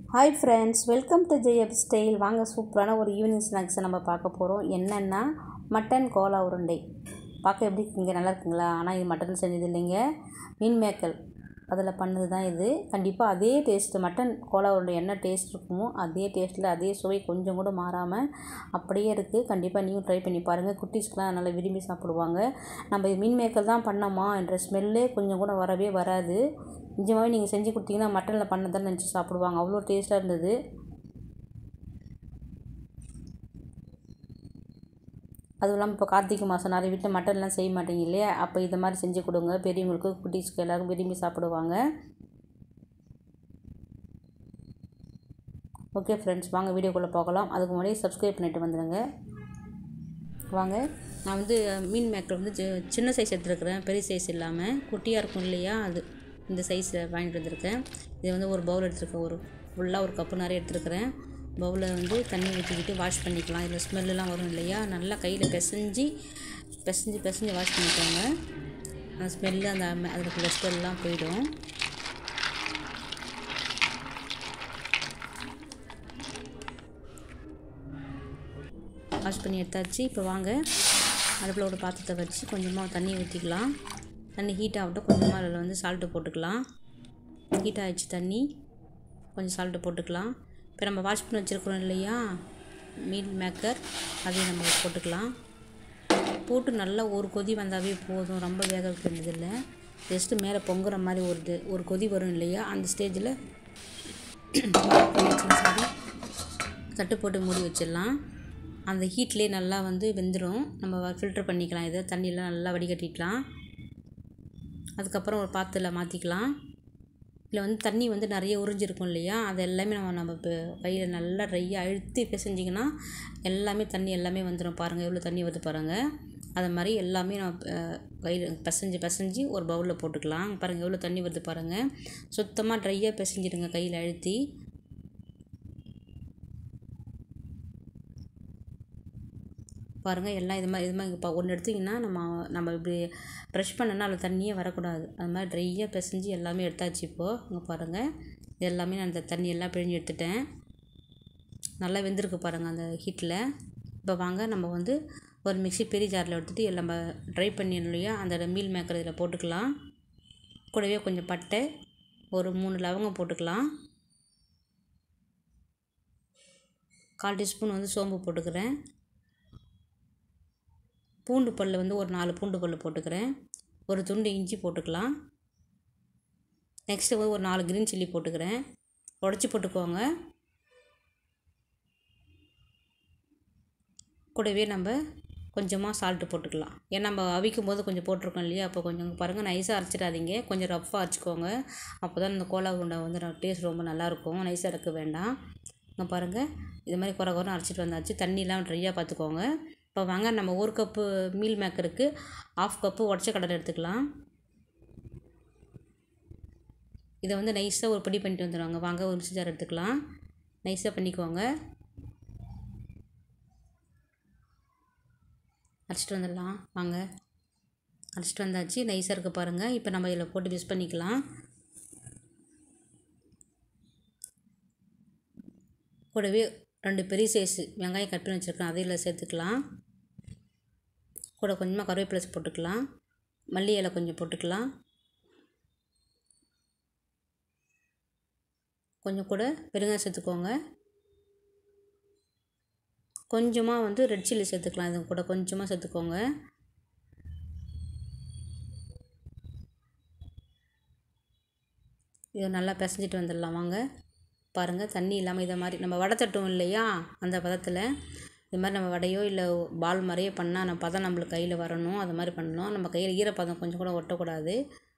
hi friends welcome to ஜெயப் style வாங்க சூப்பரான ஒரு ஈவினிங் ஸ்நாக்ஸை நம்ம பார்க்க போகிறோம் என்னென்னா மட்டன் கோலா உருண்டை பார்க்க எப்படி இருக்குங்க நல்லா இருக்குங்களா ஆனால் இது மட்டன் செஞ்சது இல்லைங்க மீன் மேக்கல் அதில் பண்ணது தான் இது கண்டிப்பாக அதே டேஸ்ட்டு மட்டன் கோலா உருண்டை என்ன டேஸ்ட் இருக்குமோ அதே டேஸ்ட்டில் அதே சுவை கொஞ்சம் கூட மாறாமல் அப்படியே இருக்குது கண்டிப்பாக நீயும் ட்ரை பண்ணி பாருங்கள் குட்டீஸ்க்கெலாம் நல்லா விரும்பி சாப்பிடுவாங்க நம்ம இது மீன் மேக்கல் தான் பண்ணோமா என்ற ஸ்மெல்லே கொஞ்சம் கூட வரவே வராது நிஜமாகவே நீங்கள் செஞ்சு கொடுத்தீங்கன்னா மட்டனில் பண்ணதான் நினச்சி சாப்பிடுவாங்க அவ்வளோ டேஸ்ட்டாக இருந்தது அதுவும் இல்லாமல் இப்போ கார்த்திகை மாதம் நிறைய வீட்டில் மட்டன்லாம் செய்ய மாட்டீங்க இல்லையா அப்போ இதை மாதிரி செஞ்சு கொடுங்க பெரியவங்களுக்கு குட்டீஸ்க்கு எல்லாரும் விரும்பி சாப்பிடுவாங்க ஓகே ஃப்ரெண்ட்ஸ் வாங்க வீடியோக்குள்ளே பார்க்கலாம் அதுக்கு முன்னாடி சப்ஸ்கிரைப் பண்ணிட்டு வந்துடுங்க வாங்க நான் வந்து மீன் மேக்கர் வந்து சி- சின்ன சைஸ் எடுத்துருக்கிறேன் பெரிய சைஸ் இல்லாமல் குட்டியாக இருக்கும் இல்லையா அது இந்த சைஸில் வாங்கிட்டு வந்திருக்கேன் இது வந்து ஒரு பவுல் எடுத்துருக்கேன் ஒரு ஃபுல்லாக ஒரு கப்பு நிறைய எடுத்துருக்கிறேன் பவுலில் வந்து தண்ணி ஊற்றிக்கிட்டு வாஷ் பண்ணிக்கலாம் இதில் ஸ்மெல்லாம் வரும் இல்லையா நல்லா கையில் பிசைஞ்சு பிசைஞ்சு பிசைஞ்சு வாஷ் பண்ணிக்கோங்க அந்த ஸ்மெல்லு அந்த ம- அதில் இருக்கிற ஸ்மெல்லாம் போயிடும் வாஷ் பண்ணி எடுத்தாச்சு இப்போ வாங்க அடுப்பில் ஒரு பாத்திரத்தை வச்சு கொஞ்சமாக தண்ணி ஊற்றிக்கலாம் தண்ணி ஹீட் ஆகட்டும் கொஞ்சமாக அதில் வந்து சால்ட்டு போட்டுக்கலாம் ஹீட் ஆகிடுச்சு தண்ணி கொஞ்சம் சால்ட்டு போட்டுக்கலாம் இப்போ நம்ம வாஷ் பண்ணி வச்சுருக்குறோம் இல்லையா மீன் மேக்கர் அதையும் நம்ம போட்டுக்கலாம் போட்டு நல்லா ஒரு கொதி வந்தாவே போதும் ரொம்ப வேக வைக்க வேண்டியதில்லை ஜஸ்ட்டு மேலே பொங்குற மாதிரி ஒரு இது ஒரு கொதி வரும் இல்லையா அந்த ஸ்டேஜில் சாரி தட்டு போட்டு மூடி வச்சிடலாம் அந்த ஹீட்லேயே நல்லா வந்து வெந்துடும் நம்ம ஃபில்டர் பண்ணிக்கலாம் இதை தண்ணியெலாம் நல்லா வடிகட்டிக்கலாம் அதுக்கப்புறம் ஒரு பாத்திரத்தில் மாற்றிக்கலாம் இதில் வந்து தண்ணி வந்து நிறைய உறிஞ்சிருக்கும் இல்லையா அது எல்லாமே நம்ம நம்ம இப்போ கையில் நல்லா ட்ரையாக அழுத்தி பிசைஞ்சிங்கன்னா எல்லாமே தண்ணி எல்லாமே வந்துடும் பாருங்கள் எவ்வளோ தண்ணி வருது பாருங்கள் அது மாதிரி எல்லாமே நம்ம கையில் பிசைஞ்சு பிசைஞ்சு ஒரு பவுலில் போட்டுக்கலாம் பாருங்கள் எவ்வளோ தண்ணி வருது பாருங்கள் சுத்தமாக ட்ரையாக பிசைஞ்சிடுங்க கையில் அழுத்தி பாருங்கள் எல்லாம் இது மாதிரி இது மாதிரி இப்போ ஒன்று எடுத்திங்கன்னா நம்ம நம்ம இப்படி ப்ரெஷ் பண்ணோன்னா அதில் தண்ணியே வரக்கூடாது அது மாதிரி ட்ரையாக பிசைஞ்சு எல்லாமே எடுத்தாச்சு இப்போது இங்கே பாருங்கள் இது எல்லாமே நான் அந்த தண்ணி எல்லாம் பிழிஞ்சு எடுத்துட்டேன் நல்லா வெந்திருக்கு பாருங்கள் அந்த ஹீட்டில் இப்போ வாங்க நம்ம வந்து ஒரு மிக்ஸி பெரிய ஜாரில் எடுத்துகிட்டு எல்லாம் நம்ம ட்ரை பண்ணிடணும் இல்லையா அந்த மீல் மேக்கர் இதில் போட்டுக்கலாம் கூடவே கொஞ்சம் பட்டை ஒரு மூணு லவங்கம் போட்டுக்கலாம் கால் டீஸ்பூன் வந்து சோம்பு போட்டுக்கிறேன் பூண்டு பல் வந்து ஒரு நாலு பூண்டு பல் போட்டுக்கிறேன் ஒரு துண்டு இஞ்சி போட்டுக்கலாம் நெக்ஸ்ட்டு வந்து ஒரு நாலு க்ரீன் சில்லி போட்டுக்கிறேன் உடச்சி போட்டுக்கோங்க கூடவே நம்ம கொஞ்சமாக சால்ட்டு போட்டுக்கலாம் ஏன்னா நம்ம அவிக்கும் போது கொஞ்சம் போட்டிருக்கோம் இல்லையா அப்போ கொஞ்சம் பாருங்கள் நைஸாக அரைச்சிடாதீங்க கொஞ்சம் ரஃப்பாக அரைச்சிக்கோங்க அப்போ தான் இந்த கோலா உருண்டை வந்து டேஸ்ட் ரொம்ப நல்லாயிருக்கும் நைஸாக இருக்க வேண்டாம் இங்கே பாருங்கள் இது மாதிரி குறை குறை அரைச்சிட்டு வந்தாச்சு தண்ணிலாம் ட்ரையாக பார்த்துக்கோங்க இப்போ வாங்க நம்ம ஒரு கப்பு மீல் மேக்கருக்கு ஆஃப் கப்பு உடச்ச கடலை எடுத்துக்கலாம் இதை வந்து நைஸாக ஒரு பொடி பண்ணிட்டு வந்துடுவாங்க வாங்க ஒரு மிக்ஸி ஜார் எடுத்துக்கலாம் நைஸாக பண்ணிக்கோங்க அரைச்சிட்டு வந்துடலாம் வாங்க அரைச்சிட்டு வந்தாச்சு நைஸாக இருக்க பாருங்கள் இப்போ நம்ம இதில் போட்டு மிக்ஸ் பண்ணிக்கலாம் கூடவே ரெண்டு பெரிய சைஸு வெங்காயம் கட் பண்ணி வச்சுருக்கேன் அதையில் சேர்த்துக்கலாம் கூட கொஞ்சமாக கருவேப்பிலை போட்டுக்கலாம் மல்லி இலை கொஞ்சம் போட்டுக்கலாம் கொஞ்சம் கூட பெருங்காயம் சேர்த்துக்கோங்க கொஞ்சமாக வந்து ரெட் சில்லி சேர்த்துக்கலாம் இது கூட கொஞ்சமாக சேர்த்துக்கோங்க இதை நல்லா பிசைஞ்சிட்டு வந்துடலாம் வாங்க பாருங்கள் தண்ணி இல்லாமல் இதை மாதிரி நம்ம வடை தட்டுவோம் இல்லையா அந்த பதத்தில் இது மாதிரி நம்ம வடையோ இல்லை பால் மாதிரியே பண்ணால் நம்ம பதம் நம்மளுக்கு கையில் வரணும் அது மாதிரி பண்ணணும் நம்ம கையில் ஈரப்பதம் கொஞ்சம் கூட ஒட்டக்கூடாது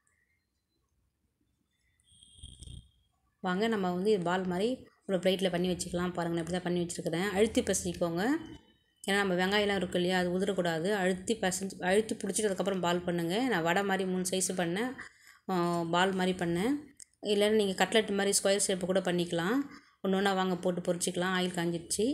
வாங்க நம்ம வந்து இது பால் மாதிரி ஒரு பிளேட்டில் பண்ணி வச்சுக்கலாம் பாருங்கள் நான் இப்படி தான் பண்ணி வச்சுருக்கிறேன் அழுத்தி பிசைக்கோங்க ஏன்னா நம்ம வெங்காயம்லாம் இருக்கு இல்லையா அது உதிரக்கூடாது அழுத்தி பிசைஞ்சு அழுத்தி பிடிச்சிட்டு அதுக்கப்புறம் பால் பண்ணுங்கள் நான் வடை மாதிரி மூணு சைஸு பண்ணேன் ஆ, பால் மாதிரி பண்ணேன் இல்லைன்னா நீங்கள் கட்லெட் மாதிரி ஸ்கொயர் ஷேப்பு கூட பண்ணிக்கலாம் ஒன்று ஒன்றா வாங்க போட்டு பொரிச்சிக்கலாம் ஆயில் காஞ்சிடுச்சு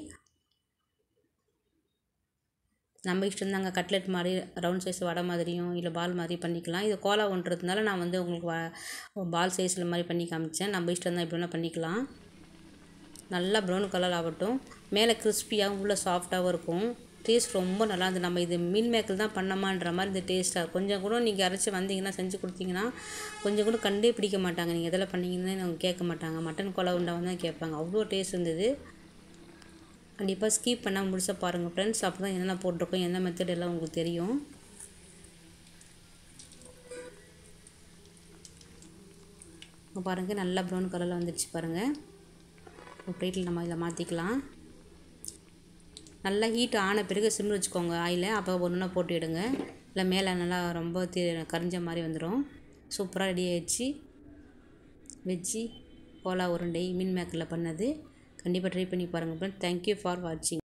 நம்ம இஷ்டம் தாங்க கட்லெட் மாதிரி ரவுண்ட் சைஸ் வடை மாதிரியும் இல்லை பால் மாதிரி பண்ணிக்கலாம் இது கோலா ஒன்றதுனால நான் வந்து உங்களுக்கு வ பால் சைஸில் மாதிரி பண்ணி காமிச்சேன் நம்ம இஷ்டம் தான் எப்படி வேணால் பண்ணிக்கலாம் நல்லா ப்ரௌன் கலர் ஆகட்டும் மேலே கிறிஸ்பியாகவும் உள்ளே சாஃப்டாகவும் இருக்கும் டேஸ்ட் ரொம்ப நல்லா இருந்தது நம்ம இது மீன் மேக்கல் தான் பண்ணமான்ற மாதிரி இந்த டேஸ்ட்டாக கொஞ்சம் கூட நீங்கள் அரைச்சி வந்தீங்கன்னா செஞ்சு கொடுத்தீங்கன்னா கொஞ்சம் கூட கண்டே பிடிக்க மாட்டாங்க நீங்கள் எதில் பண்ணீங்கன்னு அவங்க கேட்க மாட்டாங்க மட்டன் கொலை உண்டாவும் தான் கேட்பாங்க அவ்வளோ டேஸ்ட் இருந்தது கண்டிப்பாக ஸ்கீப் பண்ணால் முழுசாக பாருங்கள் ஃப்ரெண்ட்ஸ் அப்போ தான் என்னென்ன போட்டிருக்கோம் எந்த மெத்தட் எல்லாம் உங்களுக்கு தெரியும் இப்போ பாருங்கள் நல்லா ப்ரௌன் கலரில் வந்துடுச்சு பாருங்கள் ஒரு பிளேட்டில் நம்ம இதை மாற்றிக்கலாம் நல்லா ஹீட் ஆன பிறகு சிம்மில் வச்சுக்கோங்க ஆயிலை அப்போ ஒன்று ஒன்றா போட்டு விடுங்க இல்லை மேலே நல்லா ரொம்ப தி கரிஞ்ச மாதிரி வந்துடும் சூப்பராக ரெடி ஆயிடுச்சு வெஜ்ஜி கோலா உருண்டை மீன் மேக்கரில் பண்ணது கண்டிப்பாக ட்ரை பண்ணி பாருங்கள் ஃப்ரெண்ட் தேங்க்யூ ஃபார் வாட்சிங்